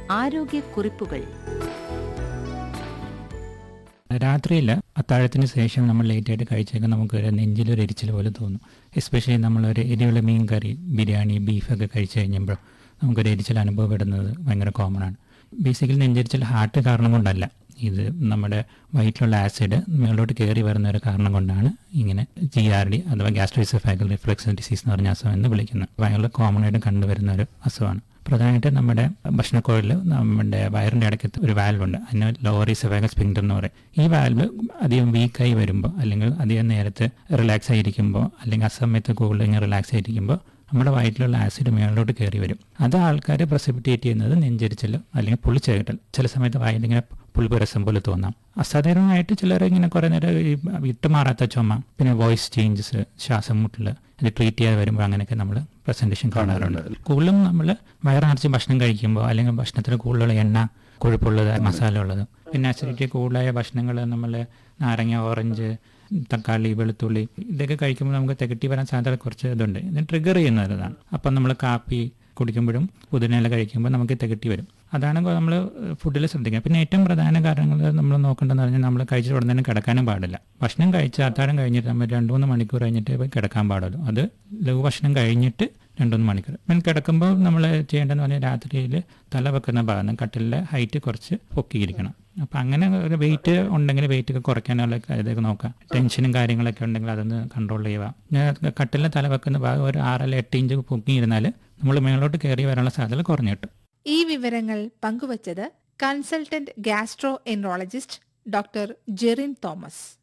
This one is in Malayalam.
ആരോഗ്യക്കുറിപ്പുകൾ രാത്രിയിൽ അത്താഴത്തിന് ശേഷം നമ്മൾ ലേറ്റായിട്ട് കഴിച്ചേക്കാൻ നമുക്ക് ഒരു നെഞ്ചിലൊരു എരിച്ചിൽ പോലെ തോന്നും എസ്പെഷ്യലി നമ്മളൊരു എരിവുള്ള മീൻ കറി ബിരിയാണി ബീഫൊക്കെ കഴിച്ച് കഴിഞ്ഞപ്പോൾ നമുക്കൊരു എരിച്ചിൽ അനുഭവപ്പെടുന്നത് ഭയങ്കര കോമൺ ആണ് ബേസിക്കലി നെഞ്ചരിച്ചിൽ ഹാർട്ട് കാരണം കൊണ്ടല്ല ഇത് നമ്മുടെ വയറ്റിലുള്ള ആസിഡ് മുകളിലോട്ട് കയറി വരുന്ന ഒരു കാരണം കൊണ്ടാണ് ഇങ്ങനെ ജി ആർ ഡി അഥവാ ഗ്യാസ്ട്രോയിസോഫാഗൽ റിഫ്ലക്സ് ഡിസീസ് എന്ന് പറഞ്ഞ അസുഖം എന്ന് വിളിക്കുന്നത് ഭയങ്കര കോമൺ ആയിട്ട് കണ്ടുവരുന്ന ഒരു അസുഖമാണ് പ്രധാനമായിട്ട് നമ്മുടെ ഭക്ഷണക്കോഴിൽ നമ്മുടെ വയറിൻ്റെ ഇടയ്ക്ക് ഒരു വാൽവ് ഉണ്ട് അതിന് ലോവർ ഇസഫാഗസ് സ്പിങ്ഡർ എന്ന് പറയും ഈ വാൽവ് അധികം വീക്കായി വരുമ്പോൾ അല്ലെങ്കിൽ അധികം നേരത്തെ റിലാക്സ് ആയിരിക്കുമ്പോൾ അല്ലെങ്കിൽ അസമയത്ത് കൂടുതൽ ഇങ്ങനെ റിലാക്സ് ആയിരിക്കുമ്പോൾ നമ്മുടെ വയറ്റിലുള്ള ആസിഡ് മേളിലോട്ട് കയറി വരും അത് ആൾക്കാർ പ്രസിപ്പിറ്റേറ്റ് ചെയ്യുന്നത് നെഞ്ചരിച്ചിൽ അല്ലെങ്കിൽ പുളിച്ചേകട്ടൽ ചില സമയത്ത് വായിലിങ്ങനെ പുളിപ്പ് രസം പോലെ തോന്നാം അസാധാരണമായിട്ട് ചിലർ ഇങ്ങനെ കുറേ നേരം ഈ വിട്ടുമാറാത്ത ചുമ പിന്നെ വോയിസ് ചേഞ്ചസ് ശ്വാസം മുട്ടൽ ഇത് ട്രീറ്റ് ചെയ്യാതെ വരുമ്പോൾ അങ്ങനെയൊക്കെ നമ്മൾ പ്രസൻറ്റേഷൻ കാണാറുണ്ട് കൂടുതലും നമ്മൾ വയറിറച്ച് ഭക്ഷണം കഴിക്കുമ്പോൾ അല്ലെങ്കിൽ ഭക്ഷണത്തിൽ കൂടുതലുള്ള എണ്ണ കൊഴുപ്പുള്ളത് മസാല ഉള്ളത് പിന്നെ അസിഡിറ്റി കൂടുതലായ ഭക്ഷണങ്ങൾ നമ്മൾ നാരങ്ങ ഓറഞ്ച് തക്കാളി വെളുത്തുള്ളി ഇതൊക്കെ കഴിക്കുമ്പോൾ നമുക്ക് തികട്ടി വരാൻ സാധ്യത കുറച്ച് ഇതുണ്ട് ഇത് ട്രിഗർ ചെയ്യുന്നതാണ് അപ്പം നമ്മൾ കാപ്പി കുടിക്കുമ്പോഴും പുതിനയില കഴിക്കുമ്പോൾ നമുക്ക് തികട്ടി വരും അതാണ് നമ്മൾ ഫുഡിൽ ശ്രദ്ധിക്കുക പിന്നെ ഏറ്റവും പ്രധാന കാരണങ്ങൾ നമ്മൾ നോക്കേണ്ടതെന്ന് പറഞ്ഞാൽ നമ്മൾ കഴിച്ച ഉടനെ തന്നെ കിടക്കാനും പാടില്ല ഭക്ഷണം കഴിച്ച് അത്താഴം കഴിഞ്ഞിട്ട് നമ്മൾ രണ്ട് മൂന്ന് മണിക്കൂർ കഴിഞ്ഞിട്ട് പോയി കിടക്കാൻ പാടുള്ളൂ അത് ലഘു ഭക്ഷണം കഴിഞ്ഞിട്ട് രണ്ടുമൂന്ന് മണിക്കൂർ പിന്നെ കിടക്കുമ്പോൾ നമ്മൾ ചെയ്യേണ്ടതെന്ന് പറഞ്ഞാൽ രാത്രിയിൽ തല വെക്കുന്ന ഭാഗം കട്ടിലിൻ്റെ ഹൈറ്റ് കുറച്ച് പൊക്കിയിരിക്കണം അപ്പം അങ്ങനെ ഒരു വെയിറ്റ് ഉണ്ടെങ്കിൽ വെയിറ്റ് ഒക്കെ കുറയ്ക്കാനുള്ള ഇതൊക്കെ നോക്കാം ടെൻഷനും കാര്യങ്ങളൊക്കെ ഉണ്ടെങ്കിൽ അതൊന്ന് കൺട്രോൾ ചെയ്യുക കട്ടിലിൽ തല വെക്കുന്ന ഭാഗം ഒരു ആറല്ല എട്ട് ഇഞ്ച് പൊക്കിയിരുന്നാൽ നമ്മൾ മേളോട്ട് കയറി വരാനുള്ള സാധ്യത കുറഞ്ഞു കിട്ടും ഈ വിവരങ്ങൾ പങ്കുവച്ചത് consultant gastroenterologist doctor Jerin Thomas